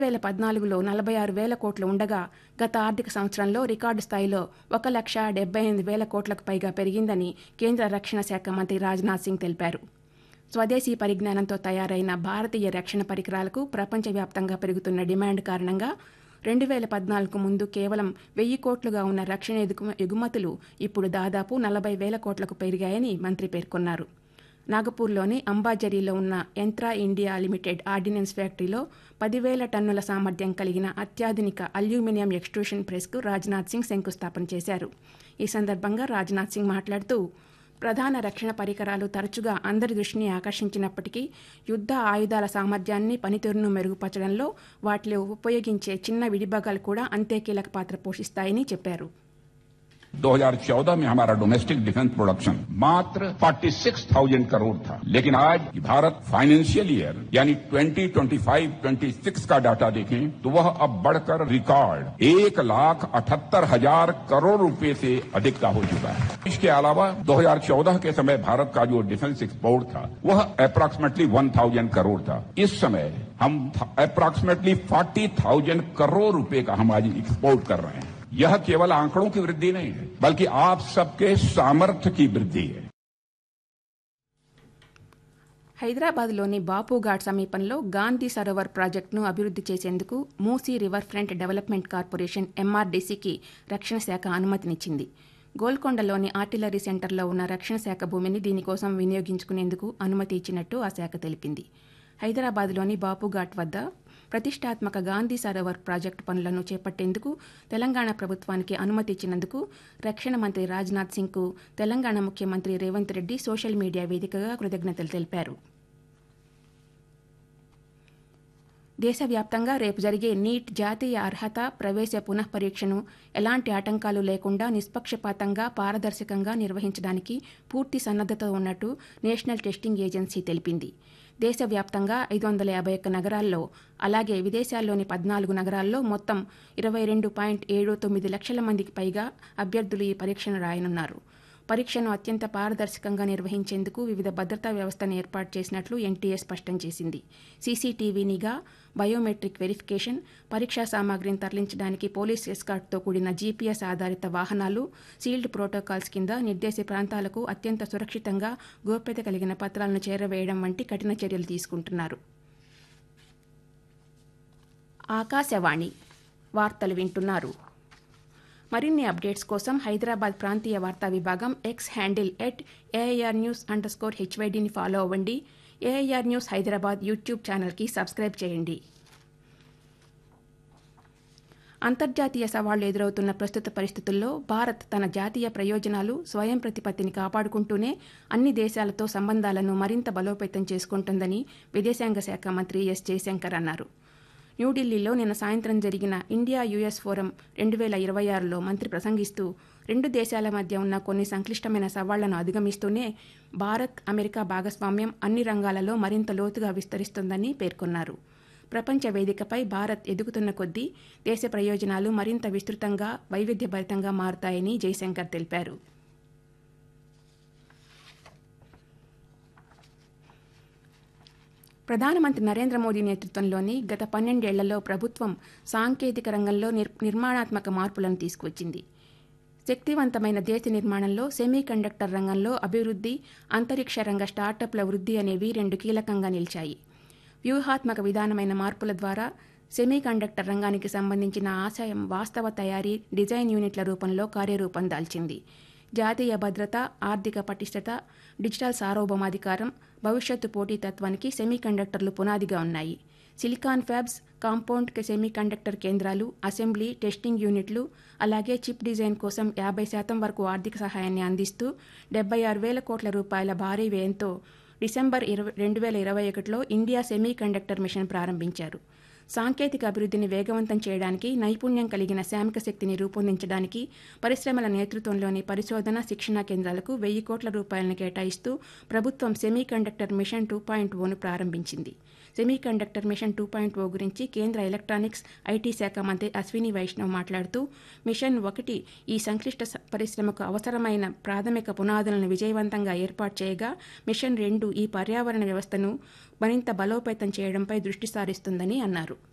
వేల పద్నాలుగులో నలభై ఆరు వేల కోట్లు ఉండగా గత ఆర్థిక సంవత్సరంలో రికార్డు స్థాయిలో ఒక లక్ష డెబ్బై ఎనిమిది వేల కోట్లకు పైగా పెరిగిందని కేంద్ర రక్షణ శాఖ మంత్రి రాజ్నాథ్ సింగ్ తెలిపారు స్వదేశీ పరిజ్ఞానంతో తయారైన భారతీయ రక్షణ పరికరాలకు ప్రపంచవ్యాప్తంగా పెరుగుతున్న డిమాండ్ కారణంగా రెండు వేల పద్నాలుగు ముందు కేవలం వెయ్యి కోట్లుగా ఉన్న రక్షణ ఎగుమ- ఎగుమతులు ఇప్పుడు దాదాపు నలభై వేల కోట్లకు పెరిగాయని మంత్రి పేర్కొన్నారు నాగపూర్లోని అంబాజరీలో ఉన్న యంత్రా ఇండియా లిమిటెడ్ ఆర్డినెన్స్ ఫ్యాక్టరీలో పదివేల టన్నుల సామర్థ్యం కలిగిన అత్యాధునిక అల్యూమినియం ఎక్స్ట్రూషన్ ప్రెస్కు రాజ్నాథ్ సింగ్ శంకుస్థాపన చేశారు ఈ సందర్భంగా రాజ్నాథ్ సింగ్ మాట్లాడుతూ ప్రధాన రక్షణ పరికరాలు తరచుగా అందరి దృష్టిని ఆకర్షించినప్పటికీ యుద్ధ ఆయుధాల సామర్థ్యాన్ని పనితీరును మెరుగుపరచడంలో వాటిలో ఉపయోగించే చిన్న విడిభాగాలు కూడా అంతే కీలక పాత్ర పోషిస్తాయని చెప్పారు 2014 में हमारा डोमेस्टिक डिफेंस प्रोडक्शन मात्र 46,000 करोड़ था लेकिन आज भारत फाइनेंशियल ईयर यानी 2025-26 का डाटा देखें तो वह अब बढ़कर रिकॉर्ड एक लाख अठहत्तर हजार करोड़ रुपए से अधिक का हो चुका है इसके अलावा 2014 के समय भारत का जो डिफेंस एक्सपोर्ट था वह अप्रॉक्सीमेटली 1,000 करोड़ था इस समय हम अप्रॉक्सीमेटली 40,000 करोड़ रुपए का हम आज एक्सपोर्ट कर रहे हैं यह केवल आंकड़ों की वृद्धि नहीं है बल्कि आप सबके सामर्थ्य की वृद्धि है హైదరాబాద్లోని బాపుఘాట్ సమీపంలో గాంధీ సరోవర్ ప్రాజెక్టును అభివృద్ధి చేసేందుకు Musi river front development corporation ఎంఆర్డీసీకి రక్షణ శాఖ అనుమతినిచ్చింది గోల్కొండలోని ఆర్టిలరీ సెంటర్లో ఉన్న రక్షణ శాఖ భూమిని దీనికోసం వినియోగించుకునేందుకు అనుమతి ఇచ్చినట్టు ఆ శాఖ తెలిపింది హైదరాబాద్లోని బాపుఘాట్ వద్ద ప్రతిష్టాత్మక గాంధీ సరోవర్ ప్రాజెక్టు పనులను చేపట్టేందుకు తెలంగాణ ప్రభుత్వానికి అనుమతి ఇచ్చినందుకు రక్షణ మంత్రి రాజ్నాథ్ సింగ్కు తెలంగాణ ముఖ్యమంత్రి రేవంత్ రెడ్డి సోషల్ మీడియా వేదికగా కృతజ్ఞతలు తెలిపారు దేశవ్యాప్తంగా రేపు జరిగే నీట్ జాతీయ అర్హత ప్రవేశ పునఃపరీక్షను ఎలాంటి ఆటంకాలు లేకుండా నిష్పక్షపాతంగా పారదర్శకంగా నిర్వహించడానికి పూర్తి సన్నద్దత ఉన్నట్టు నేషనల్ టెస్టింగ్ ఏజెన్సీ తెలిపింది దేశవ్యాప్తంగా ఐదు వందల యాభై ఒక్క నగరాల్లో అలాగే విదేశాల్లోని పద్నాలుగు నగరాల్లో మొత్తం ఇరవై రెండు పాయింట్ ఏడు తొమ్మిది లక్షల మందికి పైగా అభ్యర్థులు ఈ పరీక్షను రాయనున్నారు పరీక్షను అత్యంత పారదర్శకంగా నిర్వహించేందుకు వివిధ భద్రతా వ్యవస్థను ఏర్పాటు చేసినట్లు ఎన్టీఏ స్పష్టం చేసింది సీసీటీవీ నిఘా బయోమెట్రిక్ వెరిఫికేషన్ పరీక్షా సామాగ్రిని తరలించడానికి పోలీస్ ఎస్కార్ట్తో కూడిన జీపీఎస్ ఆధారిత వాహనాలు సీల్డ్ ప్రోటోకాల్స్ కింద నిర్దేశ ప్రాంతాలకు అత్యంత సురక్షితంగా గోప్యత కలిగిన పత్రాలను చేరవేయడం వంటి కఠిన చర్యలు తీసుకుంటున్నారు ఆకాశవాణి వార్తలు వింటున్నారు మరిన్ని అప్డేట్స్ కోసం హైదరాబాద్ ప్రాంతీయ వార్తా విభాగం X handle at AIR news under score హెచ్వైడీని ఫాలో అవ్వండి ఏఐఆర్ న్యూస్ హైదరాబాద్ యూట్యూబ్ ఛానల్కి సబ్స్క్రైబ్ చేయండి అంతర్జాతీయ సవాళ్లు ఎదురవుతున్న ప్రస్తుత పరిస్థితుల్లో భారత్ తన జాతీయ ప్రయోజనాలు స్వయం ప్రతిపత్తిని కాపాడుకుంటూనే అన్ని దేశాలతో సంబంధాలను మరింత బలోపేతం చేసుకుంటుందని విదేశాంగ శాఖ మంత్రి ఎస్ జయశంకర్ అన్నారు న్యూఢిల్లీలో నిన్న సాయంత్రం జరిగిన ఇండియా యుఎస్ ఫోరం రెండు వేల ఇరవై ఆరులో మంత్రి ప్రసంగిస్తూ రెండు దేశాల మధ్య ఉన్న కొన్ని సంక్లిష్టమైన సవాళ్లను అధిగమిస్తూనే భారత్ అమెరికా భాగస్వామ్యం అన్ని రంగాలలో మరింత లోతుగా విస్తరిస్తుందని పేర్కొన్నారు ప్రపంచ వేదికపై భారత్ ఎదుగుతున్న కొద్దీ దేశ ప్రయోజనాలు మరింత విస్తృతంగా వైవిధ్యభరితంగా మారుతాయని జయశంకర్ తెలిపారు ప్రధానమంత్రి నరేంద్ర మోదీ నేతృత్వంలోని గత పన్నెండేళ్లలో ప్రభుత్వం సాంకేతిక రంగంలో నిర్ నిర్మాణాత్మక మార్పులను తీసుకువచ్చింది శక్తివంతమైన దేశ నిర్మాణంలో సెమీ కండక్టర్ రంగంలో అభివృద్ధి అంతరిక్ష రంగ స్టార్టప్ల వృద్ధి అనేవి రెండు కీలకంగా నిలిచాయి వ్యూహాత్మక విధానమైన మార్పుల ద్వారా సెమీ కండక్టర్ రంగానికి సంబంధించిన ఆశయం వాస్తవ తయారీ డిజైన్ యూనిట్ల రూపంలో కార్యరూపం దాల్చింది జాతీయ భద్రత ఆర్థిక పటిష్టత డిజిటల్ సార్వభౌమాధికారం భవిష్యత్తు పోటీతత్వానికి సెమీ కండక్టర్లు పునాదిగా ఉన్నాయి silicon fabs compound semiconductor కేంద్రాలు అసెంబ్లీ టెస్టింగ్ యూనిట్లు అలాగే చిప్ డిజైన్ కోసం యాభై శాతం వరకు ఆర్థిక సహాయాన్ని అందిస్తూ డెబ్బై ఆరు వేల కోట్ల రూపాయల భారీ వ్యయంతో డిసెంబర్ ఇరవై రెండు వేల ఇరవై ఒకటిలో ఇండియా సెమీ కండక్టర్ మిషన్ ప్రారంభించారు సాంకేతిక అభివృద్ధిని వేగవంతం చేయడానికి నైపుణ్యం కలిగిన శ్రామిక శక్తిని రూపొందించడానికి పరిశ్రమల నేతృత్వంలోని పరిశోధన శిక్షణా కేంద్రాలకు వెయ్యి కోట్ల రూపాయలను కేటాయిస్తూ ప్రభుత్వం semiconductor mission two point ఓను ప్రారంభించింది semiconductor mission two point O గురించి కేంద్ర ఎలక్ట్రానిక్స్ ఐటీ శాఖ మంత్రి అశ్విని వైష్ణవ్ మాట్లాడుతూ మిషన్ ఒకటి ఈ సంక్లిష్ట స- పరిశ్రమకు అవసరమైన ప్రాథమిక పునాదులను విజయవంతంగా ఏర్పాటు చేయగా మిషన్ రెండు ఈ పర్యావరణ వ్యవస్థను మరింత బలోపేతం చేయడంపై దృష్టి సారిస్తుందని అన్నారు